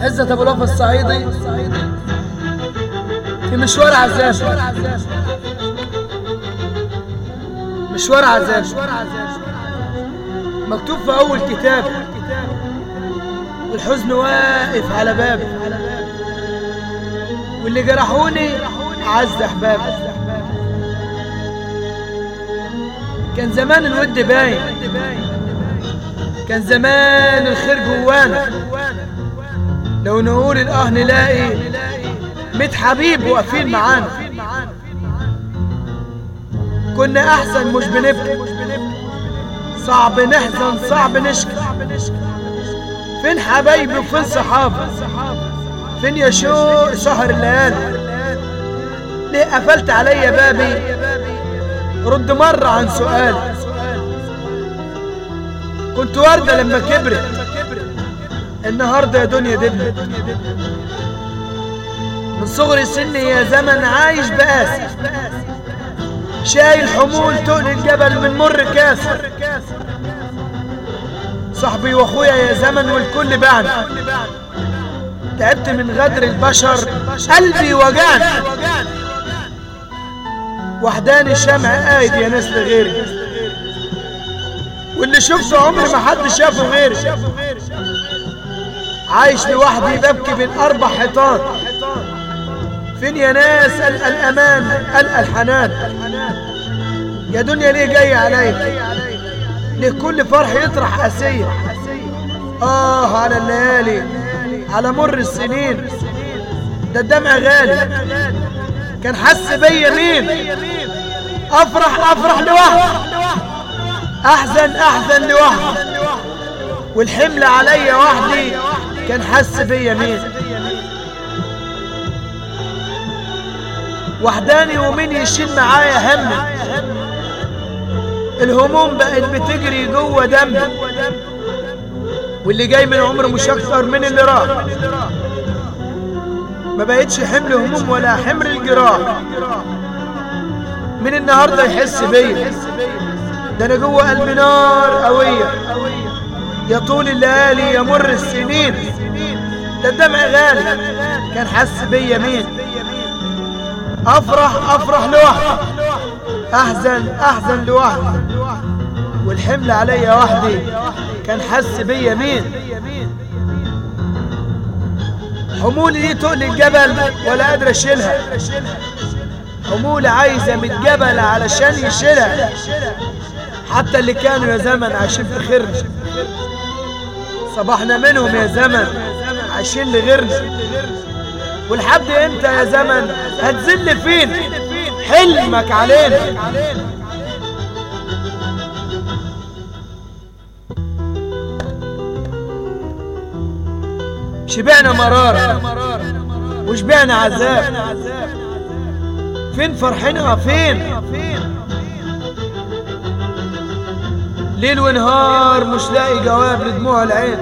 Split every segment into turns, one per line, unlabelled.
عزة ابو الوفا الصعيدي في مشوار عزاز مشوار عزاز مكتوب في اول كتاب والحزن واقف على بابي واللي جرحوني عز احبابي كان زمان الود باين كان زمان الخير جوانا لو نقول الاه نلاقي ميت حبيب واقفين معانا كنا احسن مش بنبكي صعب نحزن صعب نشكي فين حبايبي وفين صحابي فين يا شوق سهر الليالي ليه قفلت عليا بابي رد مرة عن سؤالي كنت وردة لما كبرت النهاردة يا دنيا دبلت من صغر سني يا زمن عايش بقاسي شايل حمول تقل الجبل من مر كاسر صاحبي واخويا يا زمن والكل بعد تعبت من غدر البشر قلبي وجعني وحداني شمع قايد يا ناس لغيري واللي شفته عمري ما حد شافه غيري عايش لوحدي ببكي بين اربع حيطان فين يا ناس ألقى الامان ألقى الحنان يا دنيا ليه جاي عليا ليه كل فرح يطرح قاسية اه على الليالي على مر السنين ده الدمع غالي كان حس بيا مين افرح افرح لوحدي احزن احزن لوحدي والحمل عليا وحدي كان حس بيا مين وحداني ومين يشيل معايا همي الهموم بقت بتجري جوه دمي واللي جاي من عمر مش اكتر من اللي راح ما بقتش حمل هموم ولا حمل الجراح من النهارده يحس بيا ده انا جوه قلبي نار قويه يا طول الليالي يمر السنين ده الدمع غالي كان حس بيا مين افرح افرح لوحدي احزن احزن لوحدي والحمل عليا وحدي كان حس بيا مين حمولي دي تقل الجبل ولا قادر اشيلها حمولي عايزه من الجبل علشان يشيلها حتى اللي كانوا يا زمن عايشين في خيرنا صباحنا منهم يا زمن عايشين لغيرنا ولحد امتى يا زمن هتذل فين حلمك علينا شبعنا مرارة وشبعنا عذاب فين فرحنا فين ليل ونهار مش لاقي جواب لدموع العين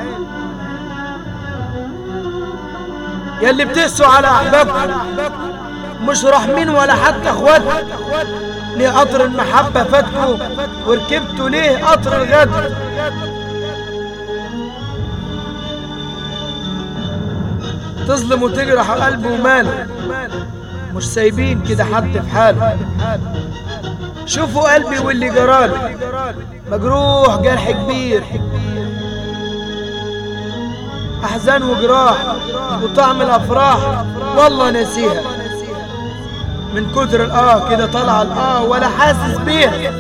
يلي بتقسوا على احبابكم مش رحمين ولا حتى اخواتكم ليه قطر المحبة فاتكم وركبتوا ليه قطر الغدر تظلم وتجرح قلبه وماله مش سايبين كده حد في حاله شوفوا قلبي واللي جراله مجروح جرح كبير احزان وجراح وطعم الافراح والله ناسيها من كتر الاه كده طالعه الاه ولا حاسس بيها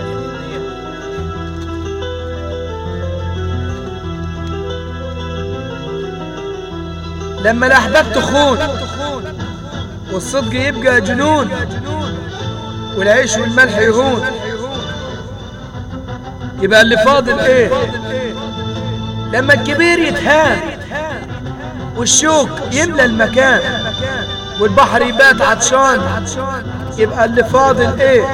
لما الاحباب تخون والصدق يبقى جنون والعيش والملح يهون يبقى اللي فاضل ايه لما الكبير يتهان والشوك يملى المكان والبحر يبات عطشان يبقى اللي فاضل ايه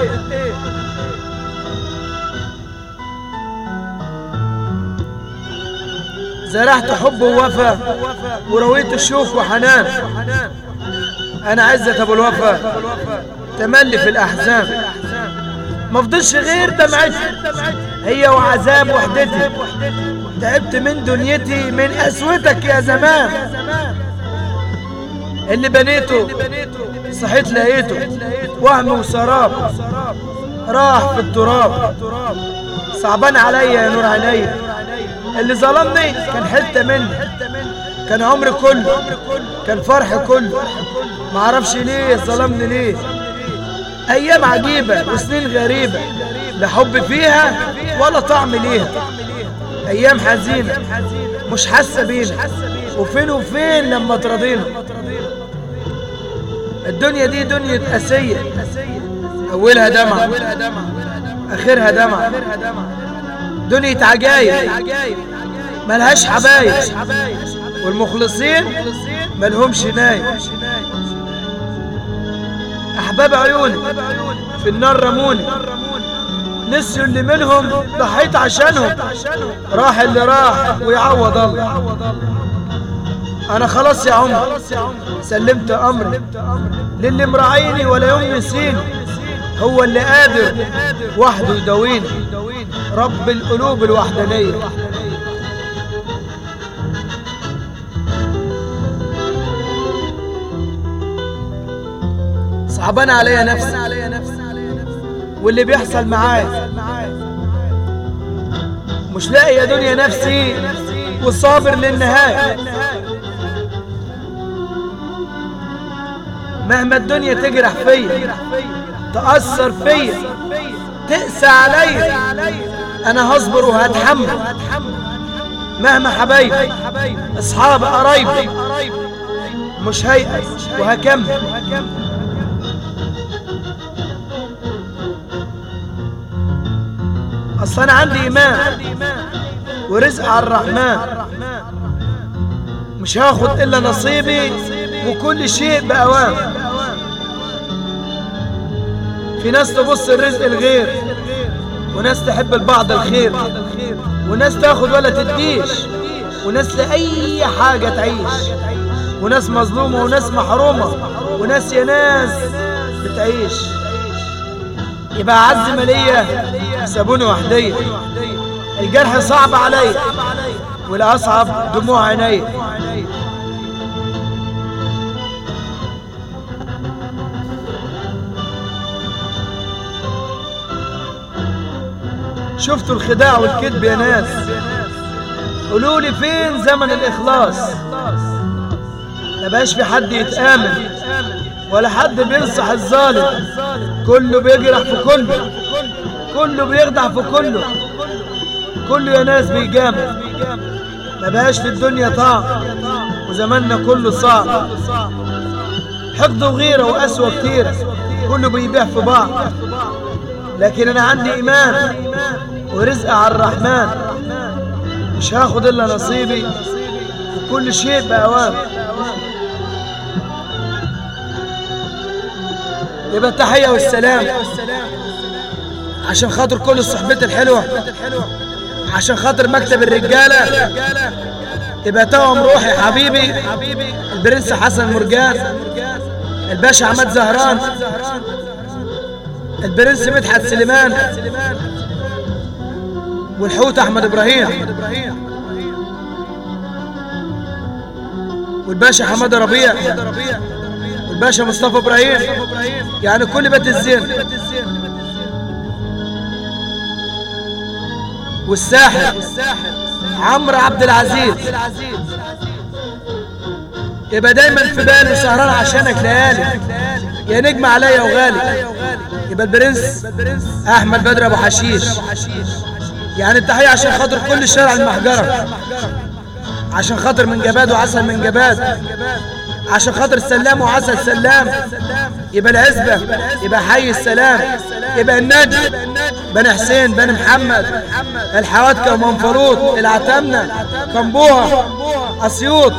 زرعت حب ووفا ورويت الشوك وحنان انا عزة ابو الوفا تملي في الاحزان ما فضلش غير دمعتي هي وعذاب وحدتي تعبت من دنيتي من قسوتك يا زمان اللي بنيته صحيت لقيته وهم وسراب راح في التراب صعبان عليا يا نور عينيا اللي ظلمني كان حتة مني كان عمري كله كان فرحي كله معرفش ليه ظلمني ليه ايام عجيبة وسنين غريبة لا حب فيها ولا طعم ليها ايام حزينة مش حاسة بينا وفين وفين لما ترضينا الدنيا دي دنيا قاسية اولها دمعة اخرها دمعة دنيا عجايب ملهاش حبايب والمخلصين ملهمش نايم احباب عيوني في النار رموني نسيوا اللي منهم ضحيت عشانهم راح اللي راح ويعوض الله انا خلاص يا عمر سلمت امري للي مراعيني ولا يوم نسيني هو اللي قادر وحده يداويني رب القلوب الوحدانيه صعبان عليا نفسي واللي بيحصل معايا مش لاقي يا دنيا نفسي وصابر للنهاية مهما الدنيا تجرح فيا تأثر فيا تقسى عليا انا هصبر وهتحمل مهما حبايبي اصحاب قرايبي مش هيأس وهكمل اصل انا عندي ايمان ورزق على الرحمن مش هاخد الا نصيبي وكل شيء باوان في ناس تبص الرزق الغير وناس تحب البعض الخير وناس تاخد ولا تديش وناس لأي حاجة تعيش وناس مظلومة وناس محرومة وناس يا ناس بتعيش يبقى عز مالية سابوني وحدية الجرح صعب عليا والأصعب دموع عيني شفتوا الخداع والكذب يا ناس قولوا لي فين زمن الإخلاص ما بقاش في حد يتآمن ولا حد بينصح الظالم كله بيجرح في كله كله بيخدع في كله كله يا ناس بيجامل ما بقاش في الدنيا طعم وزماننا كله صعب حقد وغيره وقسوة كتيرة كله بيبيع في بعض لكن انا عندي ايمان ورزق على الرحمن مش هاخد الا نصيبي وكل شيء باوان يبقى التحية والسلام عشان خاطر كل الصحبات الحلوة عشان خاطر مكتب الرجالة يبقى توأم روحي حبيبي البرنس حسن مرجان الباشا عماد زهران البرنس مدحت سليمان والحوت احمد ابراهيم والباشا حماده ربيع والباشا مصطفى ابراهيم يعني كل بيت الزين والساحر عمرو عبد العزيز يبقى دايما في بالي سهران عشانك ليالي يا نجم عليا وغالي يبقى البرنس احمد بدر ابو حشيش يعني التحيه عشان خاطر كل شارع المحجره عشان خاطر من جباد وعسل من جباد عشان خاطر سلام وعسل سلام يبقى العزبة يبقى حي السلام يبقى النجم بني حسين بني محمد الحواتكة ومنفروط العتمنة كمبوها أسيوط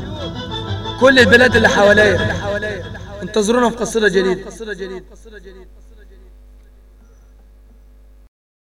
كل البلاد اللي حواليا انتظرونا في قصيدة جديدة